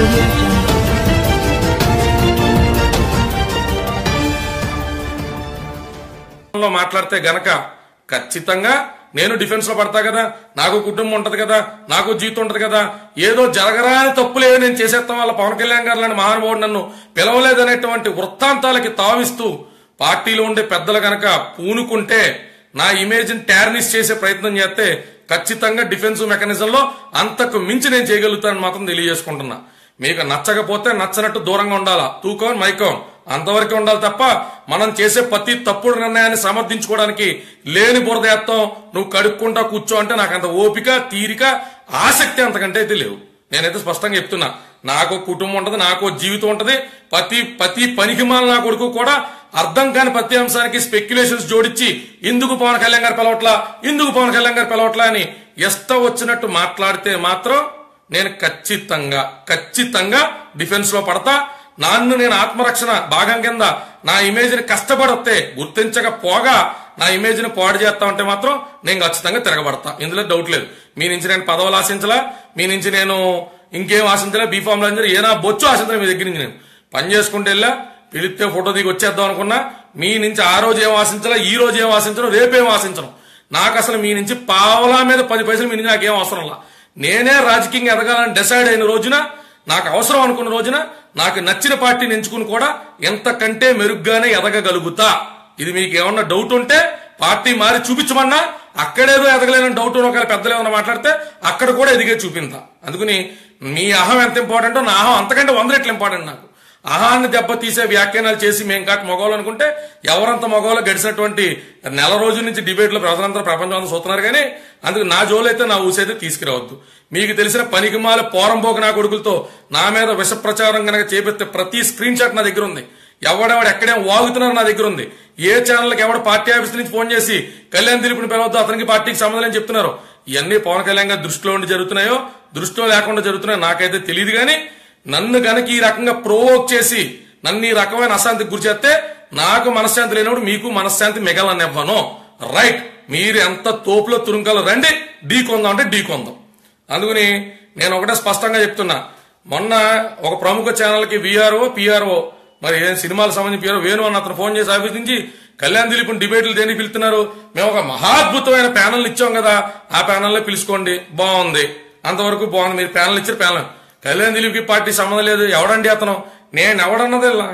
audio jungle. లో మాట్లాడితే గనక ఖచ్చితంగా నేను డిఫెన్స్ లో పడతా కదా నాకు కుటుంబం ఉంటది కదా నాకు జీవితం ఉంటది కదా ఏదో జరగరాని తప్పులేదో నేను చేసేస్తాం వల్ల పవన్ కళ్యాణ్ గారు లాంటి మహానుభావుడు నన్ను పిలవలేదనేటువంటి వృత్తాంతాలకి తావిస్తూ పార్టీలో ఉండే పెద్దలు గనక పూనుకుంటే నా ఇమేజ్ ని టార్నిష్ చేసే ప్రయత్నం చేస్తే ఖచ్చితంగా డిఫెన్స్ మెకానిజం లో అంతకు మించి నేను చేయగలుగుతానని మాత్రం తెలియజేసుకుంటున్నా మీకు నచ్చకపోతే నచ్చనట్టు దూరంగా ఉండాలా తూకం మైకం అంతవరకు ఉండాలి తప్ప మనం చేసే ప్రతి తప్పుడు నిర్ణయాన్ని సమర్థించుకోవడానికి లేని బురదేత్తం నువ్వు కడుక్కుంటా కూర్చో అంటే నాకు అంత ఓపిక తీరిక ఆసక్తి అంతకంటే అయితే లేవు నేనైతే స్పష్టంగా చెప్తున్నా నాకు కుటుంబం ఉంటది నాకు జీవితం ఉంటది ప్రతి ప్రతి పనికిమాల నా కొడుకు కూడా అర్థం కాని ప్రతి అంశానికి స్పెక్యులేషన్స్ జోడించి ఎందుకు పవన్ కళ్యాణ్ గారు పిలవట్లా ఎందుకు పవన్ కళ్యాణ్ గారు పిలవట్లా అని ఎస్త వచ్చినట్టు మాట్లాడితే మాత్రం నేను ఖచ్చితంగా ఖచ్చితంగా డిఫెన్స్ లో పడతా నన్ను నేను ఆత్మరక్షణ భాగం కింద నా ఇమేజ్ ని కష్టపడొస్తే గుర్తించకపోగా నా ఇమేజ్ ని పాడు చేస్తా ఉంటే మాత్రం నేను ఖచ్చితంగా తిరగబడతా ఇందులో డౌట్ లేదు మీ నుంచి నేను పదవులు ఆశించలా మీ నుంచి నేను ఇంకేం ఆశించలే బీఫామ్ లో ఏ నా బొచ్చు ఆశించలే మీ దగ్గర నుంచి నేను పని చేసుకుంటే వెళ్ళా పిలిస్తే ఫోటో దిగి వచ్చేద్దాం అనుకున్నా మీ నుంచి ఆ రోజు ఏం ఆశించలా ఈ రోజు ఏం ఆశించను రేపేం ఆశించను నాకు అసలు మీ నుంచి పావలా మీద పది పైసలు మీ నుంచి నాకేం అవసరం లా నేనే రాజకీయంగా ఎదగాలని డిసైడ్ అయిన రోజున నాకు అవసరం అనుకున్న రోజున నాకు నచ్చిన పార్టీని ఎంచుకుని కూడా ఎంతకంటే మెరుగ్గానే ఎదగగలుగుతా ఇది మీకు ఏమన్నా డౌట్ ఉంటే పార్టీ మారి చూపించమన్నా అక్కడేదో ఎదగలేని డౌట్ ఒకవేళ పెద్దలు ఏమన్నా మాట్లాడితే అక్కడ కూడా ఎదిగే చూపిందా అందుకని మీ అహం ఎంత ఇంపార్టెంటో నా అహం అంతకంటే వంద రెట్లు ఇంపార్టెంట్ నాకు అహాన్ని దెబ్బతీసే వ్యాఖ్యానాలు చేసి మేము కాక మగవాళ్ళు అనుకుంటే ఎవరంత మగవాళ్ళు గడిచినటువంటి నెల రోజుల నుంచి డిబేట్లు ప్రజలంతా ప్రపంచం అంతా చూస్తున్నారు కానీ అందుకు నా జోలైతే నా ఊసైతే తీసుకురావద్దు మీకు తెలిసిన పనికిమాల పోరంపోక నా కొడుకులతో నా మీద విష ప్రచారం కనుక చేపిస్తే ప్రతి స్క్రీన్ షాట్ నా దగ్గర ఉంది ఎవడెవడు ఎక్కడేం వాగుతున్నారు నా దగ్గర ఉంది ఏ ఛానల్కి ఎవడ పార్టీ ఆఫీస్ నుంచి ఫోన్ చేసి కళ్యాణ్ దిలీప్ని పిలవద్దు అతనికి పార్టీకి సంబంధం లేని చెప్తున్నారు ఇవన్నీ పవన్ కళ్యాణ్ గారి దృష్టిలో ఉండి జరుగుతున్నాయో దృష్టిలో లేకుండా జరుగుతున్నాయో నాకైతే తెలియదు కానీ నన్ను గనక ఈ రకంగా ప్రోవోక్ చేసి నన్ను ఈ రకమైన అశాంతికి గురి చేస్తే నాకు మనశ్శాంతి లేనప్పుడు మీకు మనశ్శాంతి మిగలనివ్వను రైట్ మీరు ఎంత తోపులో తురుంకలు రండి ఢీ కొందాం అంటే ఢీ కొందాం అందుకని నేను ఒకటే స్పష్టంగా చెప్తున్నా మొన్న ఒక ప్రముఖ ఛానల్ కి విఆర్ఓ పిఆర్ఓ మరి ఏం సినిమాలకు సంబంధించి పిఆర్ఓ వేణు అన్న అతను ఫోన్ చేసి ఆఫీస్ నుంచి కళ్యాణ్ దిలీప్ డిబేట్లు దేనికి పిలుస్తున్నారు మేము ఒక మహాద్భుతమైన ప్యానల్ ఇచ్చాం కదా ఆ ప్యానల్లో పిలుచుకోండి బాగుంది అంతవరకు బాగుంది మీరు ప్యానల్ ఇచ్చారు ప్యానల్ కళ్యాణ్ దిలీప్ కి పార్టీ సంబంధం లేదు ఎవడండి అతను నేను ఎవడన్నది ఇలా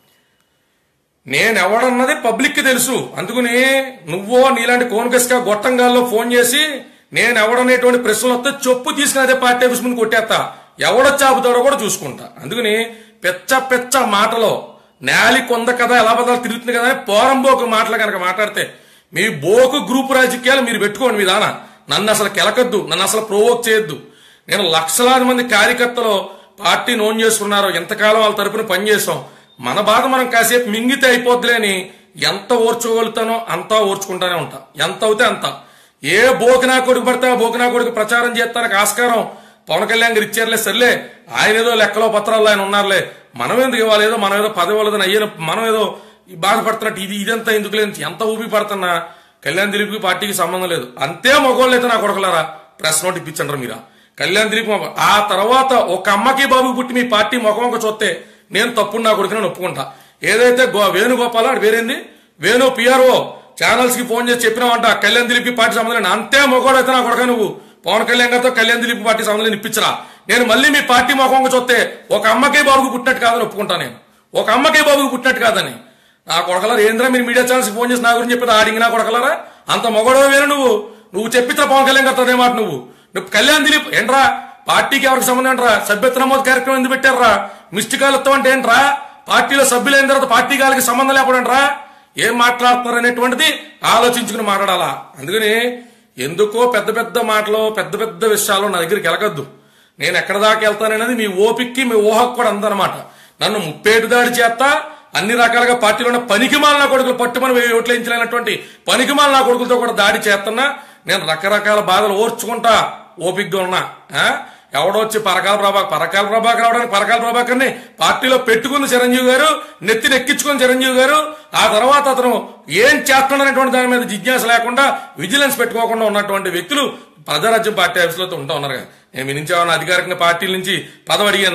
నేను ఎవడన్నది పబ్లిక్ కి తెలుసు అందుకని నువ్వో నీలాంటి కోనకస్గా గొట్టంగాల్లో ఫోన్ చేసి నేను ఎవడనేటువంటి ప్రశ్నలు వస్తే చెప్పు తీసుకుని అదే పార్టీ ఆఫీస్ ముందు కొట్టేస్తా ఎవడొచ్చి ఆపుతాడో కూడా చూసుకుంటా అందుకని పెచ్చ పెచ్చ మాటలో నేలి కొంద కదా ఎలా బదాలు తిరుగుతుంది కదా అని పోరంబోకు మాటలు కనుక మాట్లాడితే మీ బోకు గ్రూప్ రాజకీయాలు మీరు పెట్టుకోండి మీ దాన నన్ను అసలు కెలకద్దు నన్ను అసలు ప్రోవోక్ చేయొద్దు నేను లక్షలాది మంది కార్యకర్తలు పార్టీ నోన్ చేసుకున్నారు ఎంతకాలం వాళ్ళ తరపున పనిచేసాం మన బాధ మనం కాసేపు మింగితే అయిపోద్దులేని ఎంత ఓర్చుకోగలుగుతానో అంతా ఓర్చుకుంటానే ఉంటా ఎంత అవుతే అంత ఏ బోకినా కొడుకు పడితే ఆ బోకినా కొడుకు ప్రచారం చేస్తానికి ఆస్కారం పవన్ కళ్యాణ్ గారు ఇచ్చారులే సర్లే ఆయన ఏదో లెక్కలో పత్రాల్లో ఆయన ఉన్నారులే మనం ఎందుకు ఇవ్వాలి ఏదో మనం ఏదో పదవి వాళ్ళదని అయ్యే మనం ఏదో ఈ బాధపడుతున్నట్టు ఇది ఇదంతా ఎందుకు లేదు ఎంత ఊపి పడుతున్నా కళ్యాణ్ దిలీప్కి పార్టీకి సంబంధం లేదు అంతే మగవాళ్ళు అయితే నా కొడకలారా ప్రెస్ నోట్ ఇప్పించండి మీరా కళ్యాణ్ దిలీప్ మొగ- ఆ తర్వాత ఒక అమ్మకి బాబుకి పుట్టి మీ పార్టీ ముఖం ఒక చూస్తే నేను తప్పుడు నా కొడుకుని ఒప్పుకుంటా ఏదైతే గో- వేణుగోపాల్ అది వేరేంది వేణు పిఆర్ఓ ఛానల్స్ కి ఫోన్ చేసి చెప్పినావంట కళ్యాణ్ దిలీప్ కి పార్టీ సంబంధం లేదు అంతే మొగోడు అయితే నా కొడక నువ్వు పవన్ కళ్యాణ్ గారితో కళ్యాణ్ దిలీప్ పార్టీ సంబంధం లేదు ఇప్పించరా నేను మళ్ళీ మీ పార్టీ ముఖం ఒక చూస్తే ఒక అమ్మకి బాబుకి పుట్టినట్టు కాదని ఒప్పుకుంటా నేను ఒక అమ్మకి బాబుకి పుట్టినట్టు కాదని నా కొడకలారా ఏంద్రా మీరు మీడియా ఛానల్స్ ఫోన్ చేసి నా గురించి చెప్పేది ఆడింగి నా కొడకలారా అంత మొగడో వేరు నువ్వు నువ్వు చెప్పితే పవన్ కళ్యాణ్ గారితో అదే మాట నువ్వు నువ్వు కళ్యాణ్ దిలీప్ ఏంట్రా పార్టీకి ఎవరికి సంబంధం ఏంట్రా సభ్యత్వ నమోదు కార్యక్రమం ఎందుకు పెట్టారా మిస్డ్ కాల్ ఇస్తాం అంటే ఏంట్రా పార్టీలో సభ్యులు అయిన తర్వాత పార్టీ వాళ్ళకి సంబంధం లేకపోవడంట్రా ఏం మాట్లాడుతున్నారు అనేటువంటిది ఆలోచించుకుని మాట్లాడాలా అందుకని ఎందుకో పెద్ద పెద్ద మాటలు పెద్ద పెద్ద విషయాలు నా దగ్గరికి వెళ్ళకద్దు నేను ఎక్కడ దాకా వెళ్తాననేది మీ ఓపిక్కి మీ ఊహకు కూడా అందనమాట నన్ను ముప్పేటు దాడి చేస్తా అన్ని రకాలుగా పార్టీలో ఉన్న పనికిమాల నా కొడుకులు పట్టుమని వెయ్యి ఓట్లు వేయించలేనటువంటి పనికిమాల నా కొడుకులతో కూడా దాడి చేస్తున్నా నేను రకరకాల బాధలు ఓర్చుకుంటా ఓపిక్గా ఉన్నా ఆ? ఎవడో వచ్చి పరకాల ప్రభాకర్ పరకాల ప్రభాకర్ రావడానికి పరకాల ప్రభాకర్ని పార్టీలో పెట్టుకున్న చిరంజీవి గారు నెత్తిని ఎక్కించుకున్న చిరంజీవి గారు ఆ తర్వాత అతను ఏం చేస్తున్నాడనేటువంటి దాని మీద జిజ్ఞాస లేకుండా విజిలెన్స్ పెట్టుకోకుండా ఉన్నటువంటి వ్యక్తులు ప్రజారాజ్యం పార్టీ ఆఫీసులో ఉంటా ఉన్నారు కదా నేను మీ నుంచి ఏమైనా అధికారికంగా పార్టీల నుంచి పదవి అడిగానా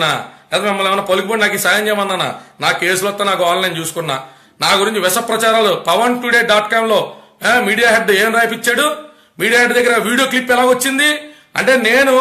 లేదా మిమ్మల్ని ఏమైనా పలుకుబడి నాకు ఈ సాయం చేయమన్నానా నా కేసులు వస్తే నాకు ఆన్లైన్ చూసుకున్నా నా గురించి విష ప్రచారాలు పవన్ టుడే డాట్ కామ్ లో ఆ, మీడియా హెడ్ ఏం రాయిపించాడు మీడియా హెడ్ దగ్గర వీడియో క్లిప్ ఎలా వచ్చింది అంటే నేను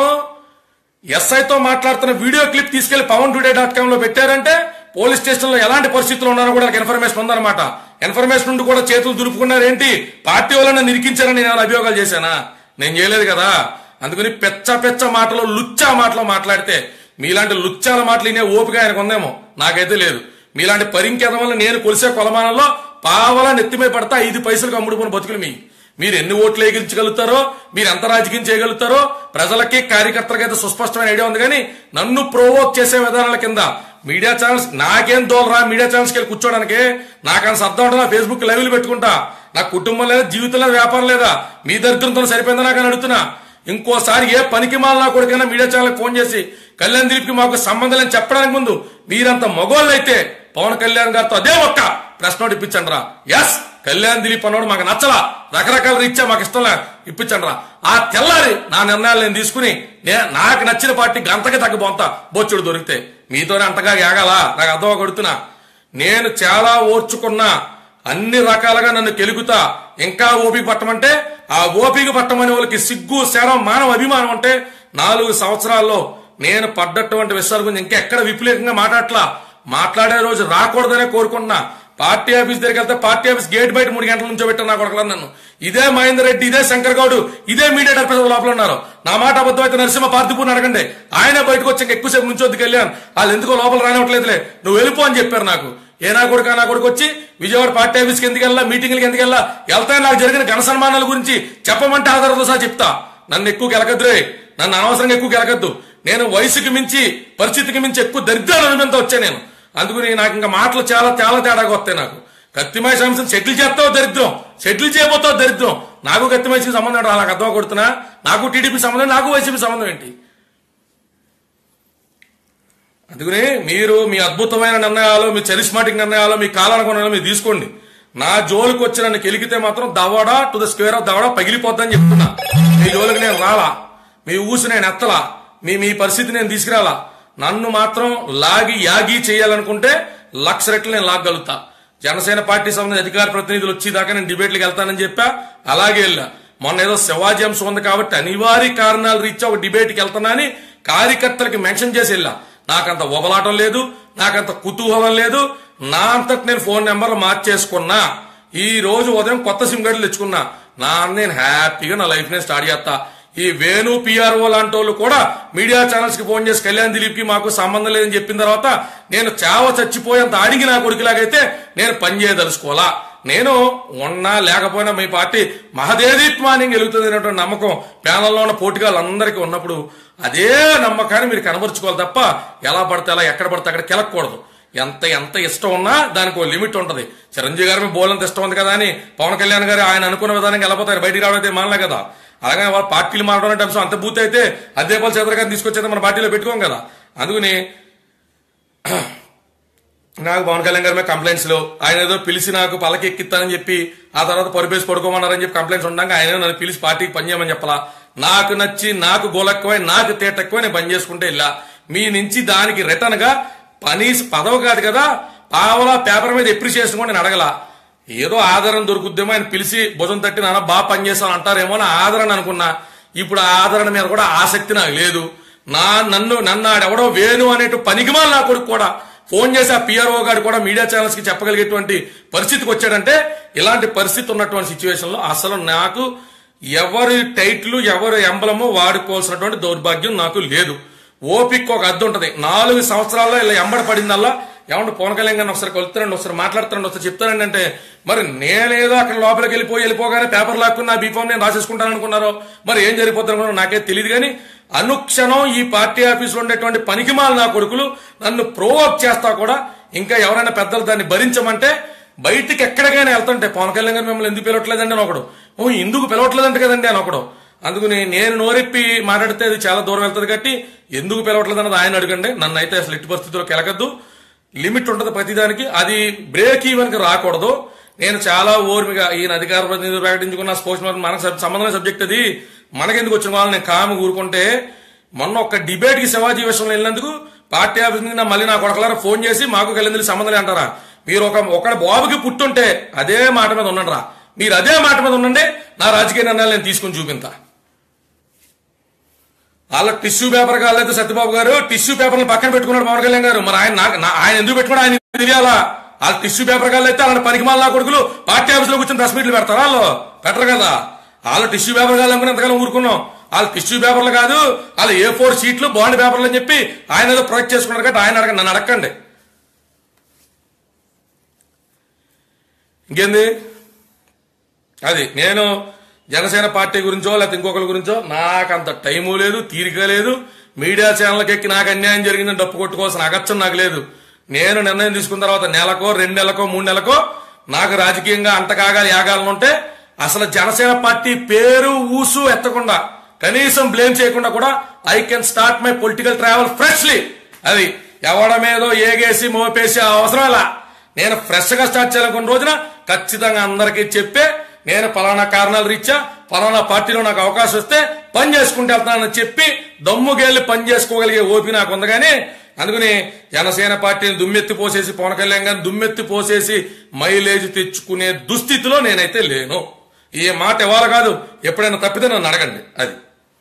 ఎస్ఐతో మాట్లాడుతున్న వీడియో క్లిప్ తీసుకెళ్లి పవన్ టుడే డాట్ కామ్ లో పెట్టారంటే పోలీస్ స్టేషన్ లో ఎలాంటి పరిస్థితులు ఉన్నారో కూడా నాకు ఇన్ఫర్మేషన్ ఉందన్నమాట ఇన్ఫర్మేషన్ ఉండి కూడా చేతులు దులుపుకున్నారు ఏంటి పార్టీ వాళ్ళని నిరికించారని నేను ఏమైనా అభియోగాలు చేశానా నేను చేయలేదు కదా అందుకని పెచ్చ పెచ్చ మాటలు లుచ్చా మాటలు మాట్లాడితే మీలాంటి లుచ్చాల మాటలు వినే ఓపిక ఆయనకు ఉందేమో నాకైతే లేదు మీలాంటి పరింకేదం వల్ల నేను కొలిసే కొలమానంలో పావలా నెత్తిమే పడతా ఐదు పైసలకు అమ్ముడుకున్న బతుకులు మీ మీరు ఎన్ని ఓట్లు వేయించగలుగుతారో మీరు ఎంత రాజకీయం చేయగలుగుతారో ప్రజలకి కార్యకర్తలకి అయితే సుస్పష్టమైన ఐడియా ఉంది కానీ నన్ను ప్రోవోక్ చేసే విధానాల కింద మీడియా ఛానల్స్ నాకేం దోలరా మీడియా ఛానల్స్కి వెళ్ళి కూర్చోడానికి నాకని అర్థం ఉంటుంది ఫేస్బుక్ లైవ్లు పెట్టుకుంటా నా కుటుంబం లేదా జీవితం లేదా వ్యాపారం లేదా మీ దరిద్రంతో సరిపోయిందా నాకు అని అడుగుతున్నా ఇంకోసారి ఏ పనికి మాలినా కొడుకైనా మీడియా ఛానల్ ఫోన్ చేసి కళ్యాణ్ దిలీప్కి మాకు సంబంధం లేని చెప్పడానికి ముందు మీరంత మగోళ్ళు అయితే పవన్ కళ్యాణ్ గారితో అదే ఒక్క ప్రశ్న ఒకటి ఇప్పించండి రా ఎస్ కళ్యాణ్ దిలీప్ అన్నోడు మాకు నచ్చలా రకరకాల రీత్యా మాకు ఇష్టం లే ఇప్పించండి రా ఆ తెల్లారి నా నిర్ణయాలు నేను తీసుకుని నే- నాకు నచ్చిన పార్టీ గంతకి తగ్గిపోతా బొచ్చుడు దొరికితే మీతోనే అంతగా ఏగాల నాకు అర్థం కొడుతున్నా నేను చాలా ఓర్చుకున్నా అన్ని రకాలుగా నన్ను కెలుగుతా ఇంకా ఓపిక పట్టమంటే ఆ ఓపిక పట్టమనే వాళ్ళకి సిగ్గు శరం మానవ అభిమానం అంటే నాలుగు సంవత్సరాల్లో నేను పడ్డటువంటి విషయాల గురించి ఇంకెక్కడ విపరీతంగా మాట్లాడట్లా మాట్లాడే రోజు రాకూడదనే కోరుకుంటున్నా పార్టీ ఆఫీస్ దగ్గరికి వెళ్తే పార్టీ ఆఫీస్ గేట్ బయట మూడు గంటల నుంచో పెట్టారు నా కొడకలు నన్ను ఇదే మహేందర్ రెడ్డి ఇదే శంకర్ గౌడ్ ఇదే మీడియా డైరెక్టర్ లోపల ఉన్నారు నా మాట అబద్ధం అయితే నరసింహ పార్థిపూర్ని అడగండి ఆయన బయటకు వచ్చి ఇంకా ఎక్కువసేపు నుంచి వద్దుకు వెళ్ళాను వాళ్ళు ఎందుకో లోపల రానివ్వట్లేదులే నువ్వు వెళ్ళిపో అని చెప్పారు నాకు ఏ నా కొడుకు నా కొడుకు వచ్చి విజయవాడ పార్టీ ఆఫీస్కి ఎందుకు వెళ్ళా మీటింగ్లకి ఎందుకు వెళ్ళా వెళ్తాయి నాకు జరిగిన ఘన సన్మానాల గురించి చెప్పమంటే ఆధారంతో సహా చెప్తా నన్ను ఎక్కువ గెలకద్దురే నన్ను అనవసరంగా ఎక్కువ గెలకద్దు నేను వయసుకి మించి పరిస్థితికి మించి ఎక్కువ దరిద్రాల అనుభవంతో వచ్చా నేను అందుకని నాకు ఇంకా మాటలు చాలా చాలా తేడాగా వస్తాయి నాకు కత్తిమాయ శాంసం సెటిల్ చేస్తావు దరిద్రం సెటిల్ చేయబోతావు దరిద్రం నాకు కత్తిమాయకి సంబంధం ఏంటో నాకు అర్థం కొడుతున్నా నాకు టీడీపీ సంబంధం నాకు వైసీపీ సంబంధం ఏంటి అందుకని మీరు మీ అద్భుతమైన నిర్ణయాలు మీ చరిస్మాటిక్ నిర్ణయాలు మీ కాలానుగుణాలు మీరు తీసుకోండి నా జోలికి వచ్చి నన్ను కెలికితే మాత్రం దవడా టు ద స్క్వేర్ ఆఫ్ దవడా పగిలిపోద్దని చెప్తున్నా మీ జోలికి నేను రాలా మీ ఊసి నేను ఎత్తలా మీ మీ పరిస్థితి నేను తీసుకురాలా నన్ను మాత్రం లాగి యాగి చేయాలనుకుంటే లక్ష రెట్లు నేను లాగలుగుతా జనసేన పార్టీ సంబంధించిన అధికార ప్రతినిధులు వచ్చేదాకా నేను డిబేట్లకు వెళ్తానని చెప్పా అలాగే వెళ్ళా మొన్న ఏదో శివాజీ అంశం ఉంది కాబట్టి అనివార్య కారణాల రీత్యా ఒక డిబేట్కి వెళ్తున్నా అని కార్యకర్తలకి మెన్షన్ చేసి వెళ్ళా నాకంత ఒబలాటం లేదు నాకంత కుతూహలం లేదు నా అంతటి నేను ఫోన్ నెంబర్ మార్చేసుకున్నా ఈ రోజు ఉదయం కొత్త సిమ్ కార్డులు తెచ్చుకున్నా నా నేను హ్యాపీగా నా లైఫ్ నేను స్టార్ట్ చేస్తా ఈ వేణు పిఆర్ఓ లాంటి వాళ్ళు కూడా మీడియా ఛానల్స్ కి ఫోన్ చేసి కళ్యాణ్ దిలీప్ కి మాకు సంబంధం లేదని చెప్పిన తర్వాత నేను చావ చచ్చిపోయేంత అడిగి నా కొడుకులాగైతే నేను పని చేయదలుచుకోవాలా నేను ఉన్నా లేకపోయినా మీ పార్టీ మహదేదీత్వాన్ని గెలుగుతుంది అనేటువంటి నమ్మకం ప్యానల్లో ఉన్న పోటీగాళ్ళందరికీ ఉన్నప్పుడు అదే నమ్మకాన్ని మీరు కనబరుచుకోవాలి తప్ప ఎలా పడితే అలా ఎక్కడ పడితే అక్కడ కెలకూడదు ఎంత ఎంత ఇష్టం ఉన్నా దానికి ఒక లిమిట్ ఉంటది చిరంజీవి గారి మీద బోలంత ఇష్టం ఉంది కదా అని పవన్ కళ్యాణ్ గారు ఆయన అనుకున్న విధానంగా వెళ్ళిపోతారు బయటికి రావడం అయితే మానలే కదా అలాగే వాళ్ళ పార్టీలు మారడం అంటే అంశం అంత బూత్ అయితే అదేపాల్ చంద్ర గారిని తీసుకొచ్చేది మన పార్టీలో పెట్టుకోం కదా అందుకని నాకు పవన్ కళ్యాణ్ గారి మీద కంప్లైంట్స్ లో ఆయన ఏదో పిలిచి నాకు పలకి ఎక్కిస్తానని చెప్పి ఆ తర్వాత పరిపేసి పడుకోమన్నారని చెప్పి కంప్లైంట్స్ ఉండగా ఆయన నన్ను పిలిచి పార్టీకి పనిచేయమని చెప్పలా నాకు నచ్చి నాకు గోలెక్కువై నాకు తేటెక్కువ నేను పని చేసుకుంటే ఇలా మీ నుంచి దానికి రిటర్న్ గా పని పదవి కాదు కదా పావలా పేపర్ మీద ఎప్రిషియేషన్ కూడా నేను అడగల ఏదో ఆదరణ దొరుకుద్దేమో ఆయన పిలిచి భుజం తట్టి నాన్న బాగా పనిచేస్తాను అంటారేమో అని ఆదరణ అనుకున్నా ఇప్పుడు ఆ ఆదరణ మీద కూడా ఆసక్తి నాకు లేదు నా నన్ను నన్ను ఆడెవడో వేణు అనేటు పనికిమాల నా కొడుకు కూడా ఫోన్ చేసి ఆ పిఆర్ఓ గారు కూడా మీడియా ఛానల్స్ కి చెప్పగలిగేటువంటి పరిస్థితికి వచ్చాడంటే ఇలాంటి పరిస్థితి ఉన్నటువంటి సిచ్యువేషన్ లో అసలు నాకు ఎవరి టైట్లు ఎవరి ఎంబలమో వాడుకోవాల్సినటువంటి దౌర్భాగ్యం నాకు లేదు ఓపిక ఒక అద్దె ఉంటది నాలుగు సంవత్సరాల్లో ఇలా ఎంబడ పడిందల్లా ఏమంటే పవన్ కళ్యాణ్ గారిని ఒకసారి కలుస్తానండి ఒకసారి మాట్లాడుతానండి ఒకసారి చెప్తానండి అంటే మరి నేనేదో అక్కడ లోపలికి వెళ్ళిపోయి వెళ్ళిపోగానే పేపర్ లాక్కున్న బీఫామ్ నేను రాసేసుకుంటాను అనుకున్నారో మరి ఏం జరిగిపోతారో నాకే తెలియదు కానీ అనుక్షణం ఈ పార్టీ ఆఫీసులో ఉండేటువంటి పనికిమాల నా కొడుకులు నన్ను ప్రోవోక్ చేస్తా కూడా ఇంకా ఎవరైనా పెద్దలు దాన్ని భరించమంటే బయటికి ఎక్కడికైనా వెళ్తుంటే పవన్ కళ్యాణ్ గారు మిమ్మల్ని ఎందుకు పిలవట్లేదండి అని ఒకడు ఓ ఎందుకు పిలవట్లేదంట కదండి అని ఒకడు అందుకని నేను నోరెప్పి మాట్లాడితే అది చాలా దూరం వెళ్తుంది కాబట్టి ఎందుకు పిలవట్లేదు అన్నది ఆయన అడగండి నన్ను అయితే అసలు ఎట్టి పరిస్థితుల్లో కెలకద్దు లిమిట్ ఉంటుంది ప్రతిదానికి అది బ్రేక్ ఈవెన్ కి రాకూడదు నేను చాలా ఓర్మిగా ఈయన అధికార ప్రతినిధులు ప్రకటించుకున్న స్పోర్ట్స్ మనకు సబ్- సంబంధమైన సబ్జెక్ట్ అది మనకెందుకు వచ్చిన వాళ్ళని నేను కాము ఊరుకుంటే మొన్న ఒక డిబేట్ కి శివాజీ విషయంలో వెళ్ళినందుకు పార్టీ ఆఫీస్ నుంచి నా మళ్ళీ నా కొడకలారా ఫోన్ చేసి మాకు కలిందులు సంబంధం లే అంటారా మీరు ఒక ఒక బాబుకి పుట్టుంటే అదే మాట మీద ఉండండి రా మీరు అదే మాట మీద ఉండండి నా రాజకీయ నిర్ణయాలు నేను తీసుకుని చూపింతా వాళ్ళ టిష్యూ పేపర్ కాలేదు సత్యబాబు గారు టిష్యూ పేపర్లు పక్కన పెట్టుకున్నాడు పవన్ కళ్యాణ్ గారు మరి ఆయన నాకు నా- ఆయన ఎందుకు పెట్టుకున్నాడు ఆయన తెలియాలా వాళ్ళ టిష్యూ పేపర్ కాళ్ళు అయితే అలాంటి పనికి నా కొడుకులు పార్టీ ఆఫీస్ లో కూర్చొని ప్రెస్ మీట్లు పెడతారా వాళ్ళు పెట్టరు కదా వాళ్ళ టిష్యూ పేపర్ కాళ్ళు అనుకుని ఎంతకాలం ఊరుకున్నాం వాళ్ళ టిష్యూ పేపర్లు కాదు వాళ్ళ ఏ ఫోర్ షీట్లు బాండ్ పేపర్లు అని చెప్పి ఆయన ఏదో ప్రొజెక్ట్ చేసుకున్నారు కాబట్టి ఆయన అడగండి నన్ను అడగండి ఇంకేంది అది నేను జనసేన పార్టీ గురించో లేకపోతే ఇంకొకరి గురించో నాకు అంత టైము లేదు తీరిక లేదు మీడియా ఛానల్కి ఎక్కి నాకు అన్యాయం జరిగిందని డప్పు కొట్టుకోవాల్సిన అగత్యం నాకు లేదు నేను నిర్ణయం తీసుకున్న తర్వాత నెలకో రెండు నెలకో మూడు నెలకో నాకు రాజకీయంగా అంటకాగాలి యాగాలను ఉంటే అసలు జనసేన పార్టీ పేరు ఊసు ఎత్తకుండా కనీసం బ్లేమ్ చేయకుండా కూడా I can start my political travel freshly అది ఎవడ మీదో ఏగేసి మోపేసి అవసరం ఇలా నేను ఫ్రెష్ గా స్టార్ట్ చేయాలనుకున్న రోజున ఖచ్చితంగా అందరికీ చెప్పే నేను పలానా కారణాలు రీత్యా పలానా పార్టీలో నాకు అవకాశం వస్తే పని చేసుకుంటూ వెళ్తానని చెప్పి దమ్ముగేళ్ళి పని చేసుకోగలిగే ఓపి నాకు ఉంది కానీ అందుకని జనసేన పార్టీని దుమ్మెత్తి పోసేసి పవన్ కళ్యాణ్ గారిని దుమ్మెత్తి పోసేసి మైలేజ్ తెచ్చుకునే దుస్థితిలో నేనైతే లేను ఈ మాట ఇవాళ కాదు ఎప్పుడైనా తప్పితే నన్ను అడగండి అది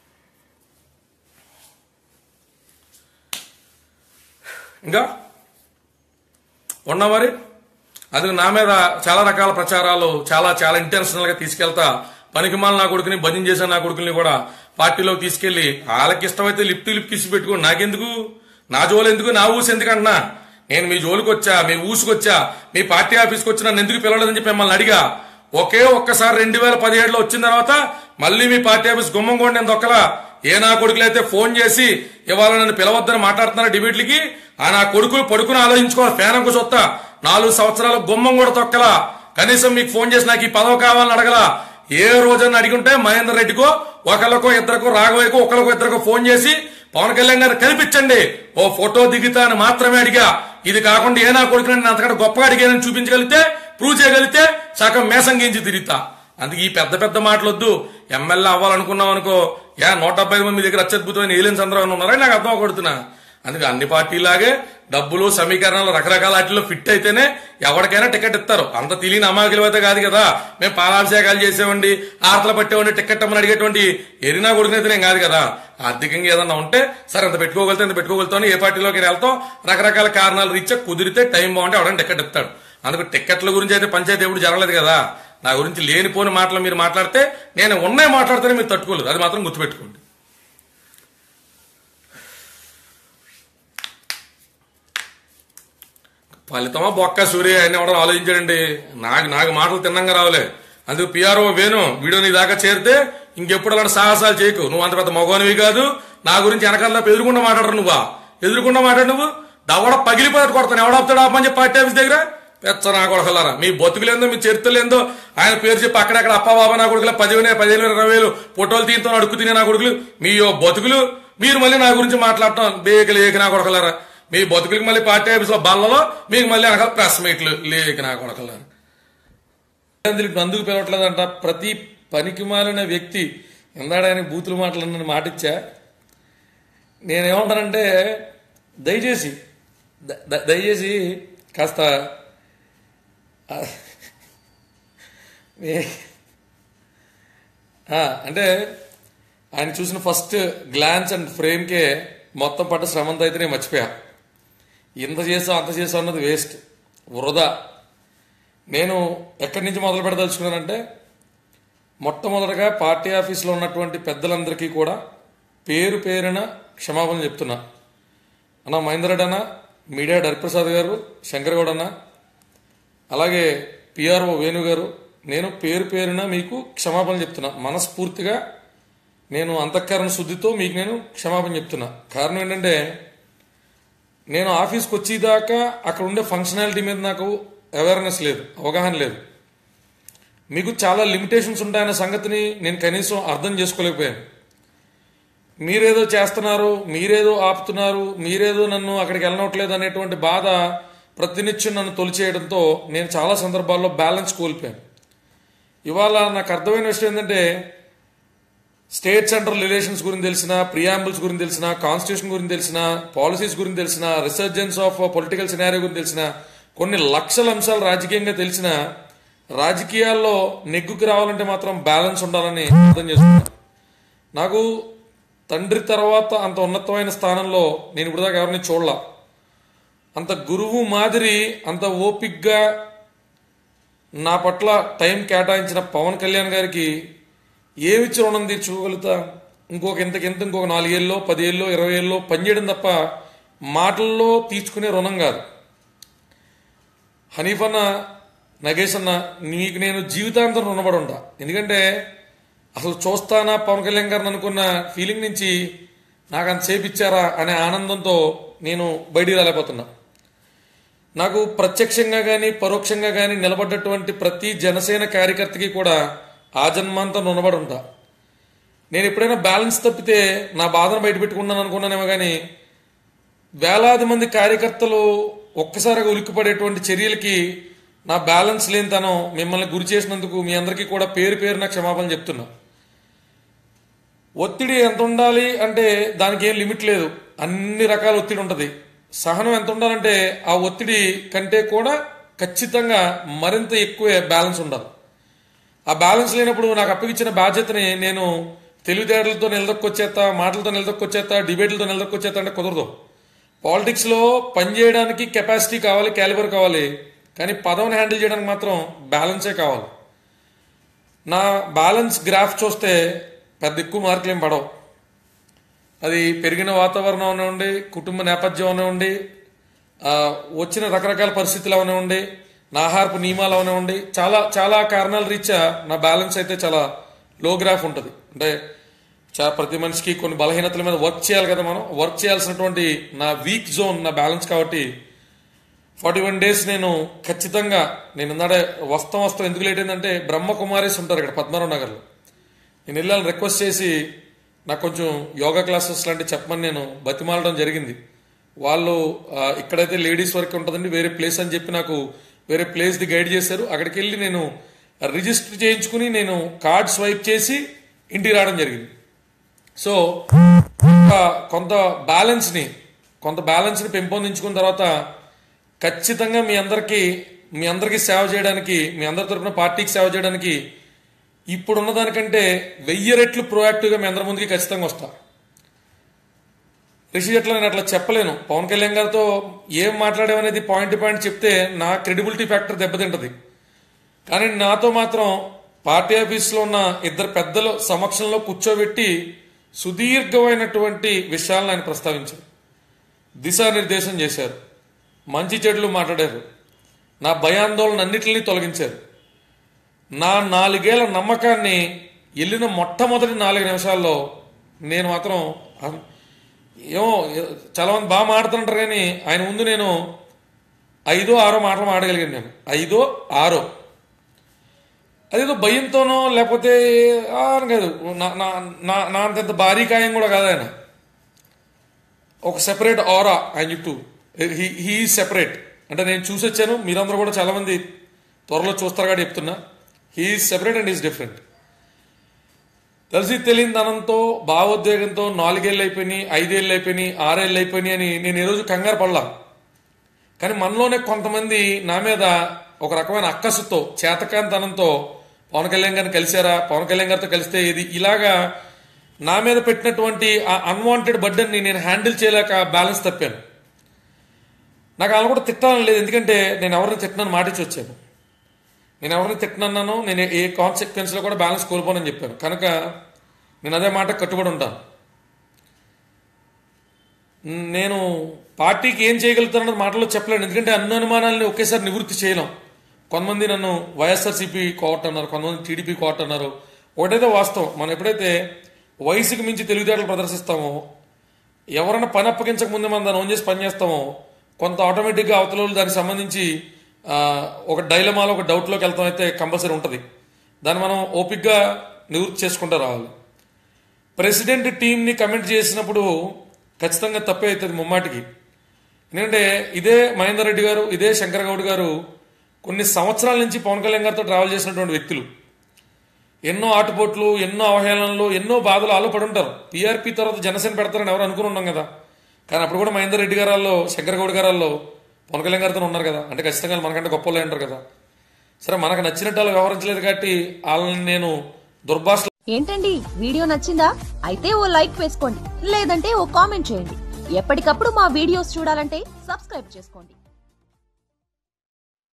ఇంకా ఉన్నా మరి అందుకు నా మీద చాలా రకాల ప్రచారాలు చాలా చాలా ఇంటెన్షనల్ గా తీసుకెళ్తా పనికిమాల నా కొడుకుని భజన చేసిన నా కొడుకుని కూడా పార్టీలోకి తీసుకెళ్లి వాళ్ళకి ఇష్టమైతే లిఫ్ట్ లిఫ్ట్ ఇచ్చి పెట్టుకోండి నాకెందుకు నా జోలు ఎందుకు నా ఊసు ఎందుకంటున్నా నేను మీ జోలికి వచ్చా మీ ఊసుకొచ్చా మీ పార్టీ ఆఫీస్కి వచ్చి నన్ను ఎందుకు పిలవలేదని చెప్పి మిమ్మల్ని అడిగా ఒకే ఒక్కసారి రెండు వేల పదిహేడులో వచ్చిన తర్వాత మళ్ళీ మీ పార్టీ ఆఫీస్ గుమ్మం కూడా నేను దొక్కలా ఏ నా కొడుకులైతే ఫోన్ చేసి ఇవాళ నన్ను పిలవద్దని మాట్లాడుతున్నారు డిబేట్లకి ఆ నా కొడుకులు పడుకుని ఆలోచించుకోవాలి ఫేనంకు సొత్త నాలుగు సంవత్సరాలు గుమ్మం కూడా తొక్కలా కనీసం మీకు ఫోన్ చేసి నాకు ఈ పదవి కావాలని అడగలా ఏ రోజన్నా అడిగుంటే మహేందర్ రెడ్డికో ఒకళ్ళకో ఇద్దరికో రాఘవయ్యకో ఒకరికో ఇద్దరికో ఫోన్ చేసి పవన్ కళ్యాణ్ గారు కనిపించండి ఓ ఫోటో దిగుతా అని మాత్రమే అడిగా ఇది కాకుండా ఏ నా కొడుకుని నేను అంతకంటే గొప్పగా అడిగానని చూపించగలిగితే ప్రూవ్ చేయగలిగితే సగం మేసం గించి తిరుగుతా అందుకే ఈ పెద్ద పెద్ద మాటలొద్దు ఎమ్మెల్యే అవ్వాలనుకున్నాం అనుకో యా నూట డెబ్బై ఐదు మంది మీ దగ్గర అత్యద్భుతమైన ఏలియన్ చంద్రబాబు ఉన్నారా నాకు అర్థం కొడుతున్నా అందుకే అన్ని పార్టీలాగే డబ్బులు సమీకరణలు రకరకాల వాటిలో ఫిట్ అయితేనే ఎవరికైనా టికెట్ ఇస్తారు అంత తెలియని అమాయకులు అయితే కాదు కదా మేము పాలాభిషేకాలు చేసేవండి ఆర్తలు పట్టేవండి టికెట్ అమ్మని అడిగేటువంటి ఎరినా కొడుకునైతే నేను కాదు కదా ఆర్థికంగా ఏదన్నా ఉంటే సరే అంత పెట్టుకోగలితే అంత పెట్టుకోగలుగుతాం ఏ పార్టీలోకి వెళ్తాం రకరకాల కారణాలు రీత్యా కుదిరితే టైం బాగుంటే ఎవడని టికెట్ ఇస్తాడు అందుకు టికెట్ల గురించి అయితే పంచాయతీ ఎప్పుడు జరగలేదు కదా నా గురించి లేనిపోని మాటలు మీరు మాట్లాడితే నేను ఉన్నాయి మాట్లాడితేనే మీరు తట్టుకోలేదు అది మాత్రం గుర్తుపెట్టుకోండి ఫలితమా బొక్క సూర్య అని ఎవడో ఆలోచించాడండి నాకు నాకు మాటలు తిన్నంగా రావులే అందుకు పిఆర్ఓ వేణు వీడియో నీ దాకా చేరితే ఇంకెప్పుడు అలాంటి సాహసాలు చేయకు నువ్వు అంత పెద్ద మగవానివి కాదు నా గురించి వెనకాల ఎదురుకుండా మాట్లాడరు నువ్వా ఎదురుకుండా మాట్లాడు నువ్వు దవడ పగిలిపోయాడు కొడతాను ఎవడాపుతాడు ఆపని చెప్పి పార్టీ ఆఫీస్ దగ్గర పెచ్చ నా కొడకలారా మీ బతుకులేందో మీ చరిత్రలేందో ఆయన పేరు చెప్పి అక్కడక్కడ అప్ప బాబా నా కొడుకులు పదివేలు పదివేలు ఇరవై వేలు ఫోటోలు తీయంతో అడుక్కు తినే నా కొడుకులు మీ ఓ బతుకులు మీరు మళ్ళీ నా గురించి మాట్లాడటం బేకలు ఏక నా కొడకలారా మీ బతుకులకి మళ్ళీ పార్టీ ఆఫీస్ లో బల్లలో మీకు మళ్ళీ వెనకాల ప్రెస్ మీట్లు లేక నా కొడకలారా అందుకు అందుకు పిలవట్లేదంట ప్రతి పనికి మాలిన వ్యక్తి ఇందాడని బూతులు మాటలన్న మాట ఇచ్చా నేనేమంటానంటే దయచేసి ద- ద- దయచేసి కాస్త ఆ, ఏ- ఆ, అంటే ఆయన చూసిన ఫస్ట్ గ్లాన్స్ అండ్ ఫ్రేమ్కే మొత్తం పట్ట శ్రమంతా అయితే నేను మర్చిపోయా ఇంత చేసాం అంత చేసాం అన్నది వేస్ట్ వృధా నేను ఎక్కడి నుంచి మొదలు పెడదలుచుకున్నానంటే మొట్టమొదటగా పార్టీ ఆఫీస్లో ఉన్నటువంటి పెద్దలందరికీ కూడా పేరు పేరున క్షమాపణ చెప్తున్నా అన్న మహేందర్ రెడ్డి అన్న మీడియా హరిప్రసాద్ గారు శంకర్ గౌడ్ అన్న అలాగే పిఆర్ఓ వేణు గారు నేను పేరు పేరున మీకు క్షమాపణ చెప్తున్నా మనస్ఫూర్తిగా నేను అంతఃకరణ శుద్ధితో మీకు నేను క్షమాపణ చెప్తున్నా కారణం ఏంటంటే నేను ఆఫీస్కి వచ్చేదాకా అక్కడ ఉండే ఫంక్షనాలిటీ మీద నాకు అవేర్నెస్ లేదు అవగాహన లేదు మీకు చాలా లిమిటేషన్స్ ఉంటాయన్న సంగతిని నేను కనీసం అర్థం చేసుకోలేకపోయాను మీరేదో చేస్తున్నారు మీరేదో ఆపుతున్నారు మీరేదో నన్ను అక్కడికి వెళ్ళనట్లేదు అనేటువంటి బాధ ప్రతినిత్యం నన్ను తొలిచేయడంతో నేను చాలా సందర్భాల్లో బ్యాలెన్స్ కోల్పోయాను ఇవాళ నాకు అర్థమైన విషయం ఏంటంటే స్టేట్ సెంట్రల్ రిలేషన్స్ గురించి తెలిసిన ప్రియాంబుల్స్ గురించి తెలిసిన కాన్స్టిట్యూషన్ గురించి తెలిసిన పాలసీస్ గురించి తెలిసిన రిసర్జెన్స్ ఆఫ్ పొలిటికల్ సినారియో గురించి తెలిసిన కొన్ని లక్షల అంశాలు రాజకీయంగా తెలిసిన రాజకీయాల్లో నెగ్గుకి రావాలంటే మాత్రం బ్యాలెన్స్ ఉండాలని అర్థం చేసుకున్నాను నాకు తండ్రి తర్వాత అంత ఉన్నతమైన స్థానంలో నేను ఇప్పుడు దాకా ఎవరిని చూడలా అంత గురువు మాదిరి అంత ఓపిగ్గా నా పట్ల టైం కేటాయించిన పవన్ కళ్యాణ్ గారికి ఏమిచ్చి రుణం తీర్చుకోగలుగుతా ఇంకొక ఇంతకింత ఇంకొక నాలుగేళ్ళలో పదేళ్ళలో ఇరవై ఏళ్ళలో పనిచేయడం తప్ప మాటల్లో తీర్చుకునే రుణం కాదు హనీఫ్ అన్న నగేష్ అన్న నీకు నేను జీవితాంతం రుణపడి ఉంటా ఎందుకంటే అసలు చూస్తానా పవన్ కళ్యాణ్ గారిని అనుకున్న ఫీలింగ్ నుంచి నాకు అంత సేపు ఇచ్చారా అనే ఆనందంతో నేను బయటికి రాలేకపోతున్నా నాకు ప్రత్యక్షంగా కానీ పరోక్షంగా కానీ నిలబడ్డటువంటి ప్రతి జనసేన కార్యకర్తకి కూడా ఆ జన్మాంతం రుణపడి ఉంటా నేను ఎప్పుడైనా బ్యాలెన్స్ తప్పితే నా బాధను బయట పెట్టుకున్నాను అనుకున్నానేమో కానీ వేలాది మంది కార్యకర్తలు ఒక్కసారిగా ఉలిక్కిపడేటువంటి చర్యలకి నా బ్యాలెన్స్ లేనితనం మిమ్మల్ని గురి చేసినందుకు మీ అందరికీ కూడా పేరు పేరున క్షమాపణ చెప్తున్నా ఒత్తిడి ఎంత ఉండాలి అంటే దానికి ఏం లిమిట్ లేదు అన్ని రకాల ఒత్తిడి ఉంటుంది సహనం ఎంత ఉండాలంటే ఆ ఒత్తిడి కంటే కూడా ఖచ్చితంగా మరింత ఎక్కువే బ్యాలెన్స్ ఉండాలి ఆ బ్యాలెన్స్ లేనప్పుడు నాకు అప్పగించిన బాధ్యతని నేను తెలివితేటలతో నిలదొక్కొచ్చేస్తా మాటలతో నిలదొక్కొచ్చేస్తా డిబేట్లతో నిలదొక్కొచ్చేస్తా అంటే కుదరదు పాలిటిక్స్లో పనిచేయడానికి కెపాసిటీ కావాలి క్యాలిబర్ కావాలి కానీ పదవిని హ్యాండిల్ చేయడానికి మాత్రం బ్యాలెన్సే కావాలి నా బ్యాలెన్స్ గ్రాఫ్ చూస్తే పెద్ద ఎక్కువ మార్కులు ఏం పడవు అది పెరిగిన వాతావరణం అవనివ్వండి కుటుంబ నేపథ్యం అవనివ్వండి ఆ, వచ్చిన రకరకాల పరిస్థితులు అవనివ్వండి నా ఆహారపు నియమాలు అవనివ్వండి చాలా చాలా కారణాల రీత్యా నా బ్యాలెన్స్ అయితే చాలా లో గ్రాఫ్ ఉంటుంది అంటే చా- ప్రతి మనిషికి కొన్ని బలహీనతల మీద వర్క్ చేయాలి కదా మనం వర్క్ చేయాల్సినటువంటి నా వీక్ జోన్ నా బ్యాలెన్స్ కాబట్టి ఫార్టీ వన్ డేస్ నేను ఖచ్చితంగా నేను ఇందాడే వస్తాం వస్తాం ఎందుకు లేట్ అయిందంటే బ్రహ్మకుమారేస్ ఉంటారు ఇక్కడ పద్మారావు నగర్లో నేను వెళ్ళాలని రిక్వెస్ట్ చేసి నాకు కొంచెం యోగా క్లాసెస్ లాంటివి చెప్పమని నేను బతిమాలడం జరిగింది వాళ్ళు ఆ, ఇక్కడైతే లేడీస్ వరకు ఉంటుందండి వేరే ప్లేస్ అని చెప్పి నాకు వేరే ప్లేస్ది గైడ్ చేశారు అక్కడికి వెళ్ళి నేను రిజిస్టర్ చేయించుకుని నేను కార్డ్ స్వైప్ చేసి ఇంటికి రావడం జరిగింది సో కొంత- కొంత బ్యాలెన్స్ని కొంత బ్యాలెన్స్ని పెంపొందించుకున్న తర్వాత ఖచ్చితంగా మీ అందరికీ మీ అందరికీ సేవ చేయడానికి మీ అందరి తరపున పార్టీకి సేవ చేయడానికి ఇప్పుడున్న దానికంటే వెయ్యి రెట్లు ప్రొయాక్టివ్గా మీ అందరి ముందుకి ఖచ్చితంగా వస్తా రిషి అట్లా నేను అట్లా చెప్పలేను పవన్ కళ్యాణ్ గారితో ఏం మాట్లాడామనేది పాయింట్ టు పాయింట్ చెప్తే నా క్రెడిబిలిటీ ఫ్యాక్టర్ దెబ్బతింటది కానీ నాతో మాత్రం పార్టీ ఆఫీస్లో ఉన్న ఇద్దరు పెద్దల సమక్షంలో కూర్చోబెట్టి సుదీర్ఘమైనటువంటి విషయాలను ఆయన ప్రస్తావించారు దిశానిర్దేశం చేశారు మంచి చెడులు మాట్లాడారు నా భయాందోళన అన్నిటిని తొలగించారు నా నాలుగేళ్ల నమ్మకాన్ని వెళ్ళిన మొట్టమొదటి నాలుగు నిమిషాల్లో నేను మాత్రం అం- ఏమో చాలా మంది బాగా మాడుతుంటారు కానీ ఆయన ముందు నేను ఐదో ఆరో మాటలు మాడగలిగాను నేను ఐదో ఆరో అదేదో భయంతోనో లేకపోతే ఆ అని కాదు నా నా నా నా అంతంత భారీ కాయం కూడా కాదు ఆయన ఒక సెపరేట్ ఆరా ఆయన చుట్టూ హీ హీ సెపరేట్ అంటే నేను చూసి వచ్చాను మీరందరూ కూడా చాలా మంది త్వరలో చూస్తారు కాబట్టి చెప్తున్నా he separate and is different తెలిసి తెలియని ధనంతో భావోద్వేగంతో నాలుగేళ్ళు అయిపోయినాయి ఐదేళ్ళు అయిపోయినాయి ఆరేళ్ళు అయిపోయినాయి అని నేను ఈ రోజు కంగారు పడలా కానీ మనలోనే కొంతమంది నా మీద ఒక రకమైన అక్కసుతో చేతకాంతనంతో పవన్ కళ్యాణ్ గారిని కలిశారా పవన్ కళ్యాణ్ గారితో కలిస్తే ఇది ఇలాగా నా మీద పెట్టినటువంటి ఆ అన్వాంటెడ్ బర్డన్ని నేను హ్యాండిల్ చేయలేక బ్యాలెన్స్ తప్పాను నాకు అలా కూడా తిట్టాలని లేదు ఎందుకంటే నేను ఎవరిని తిట్టనని మాటించి వచ్చాను నేను ఎవరిని తిట్టనన్నాను నేను ఏ కాన్సిక్వెన్స్లో కూడా బ్యాలెన్స్ కోల్పోనని చెప్పాను కనుక నేను అదే మాట కట్టుబడి ఉంటాను నేను పార్టీకి ఏం చేయగలుగుతానన్నది మాటలో చెప్పలేను ఎందుకంటే అన్ని అనుమానాలని ఒకేసారి నివృత్తి చేయలేం కొంతమంది నన్ను వైఎస్ఆర్సీపీ కోర్ట్ అన్నారు కొంతమంది టీడీపీ కోర్ట్ అన్నారు ఒకటైతే వాస్తవం మనం ఎప్పుడైతే వయసుకు మించి తెలివితేటలు ప్రదర్శిస్తామో ఎవరైనా పని అప్పగించక ముందే మనం దాన్ని ఓన్ చేసి పని చేస్తామో కొంత ఆటోమేటిక్గా అవతల వాళ్ళు దానికి సంబంధించి ఆ, ఒక డైలమాలో ఒక డౌట్లోకి వెళ్తాం అయితే కంపల్సరీ ఉంటుంది దాన్ని మనం ఓపిక్గా నివృత్తి చేసుకుంటూ రావాలి ప్రెసిడెంట్ టీంని కమెంట్ చేసినప్పుడు ఖచ్చితంగా తప్పే అవుతుంది ముమ్మాటికి ఎందుకంటే ఇదే మహేందర్ రెడ్డి గారు ఇదే శంకర్ గౌడ్ గారు కొన్ని సంవత్సరాల నుంచి పవన్ కళ్యాణ్ గారితో ట్రావెల్ చేసినటువంటి వ్యక్తులు ఎన్నో ఆటుపోట్లు ఎన్నో అవహేళనలు ఎన్నో బాధలు ఆలో పడి ఉంటారు పీఆర్పీ తర్వాత జనసేన పెడతారని ఎవరు అనుకుని ఉన్నాం కదా కానీ అప్పుడు కూడా మహేందర్ రెడ్డి గారాల్లో శంకర్ గౌడ్ గారాల్లో పవన్ కళ్యాణ్ గారితో ఉన్నారు కదా అంటే ఖచ్చితంగా మనకంటే గొప్ప వాళ్ళు అంటారు కదా సరే మనకు నచ్చినట్టు వాళ్ళు వ్యవహరించలేదు కాబట్టి వాళ్ళని నేను దుర్భాష ఏంటండి వీడియో నచ్చిందా అయితే ఓ లైక్ వేసుకోండి లేదంటే ఓ కామెంట్ చేయండి ఎప్పటికప్పుడు మా వీడియోస్ చూడాలంటే సబ్స్క్రైబ్ చేసుకోండి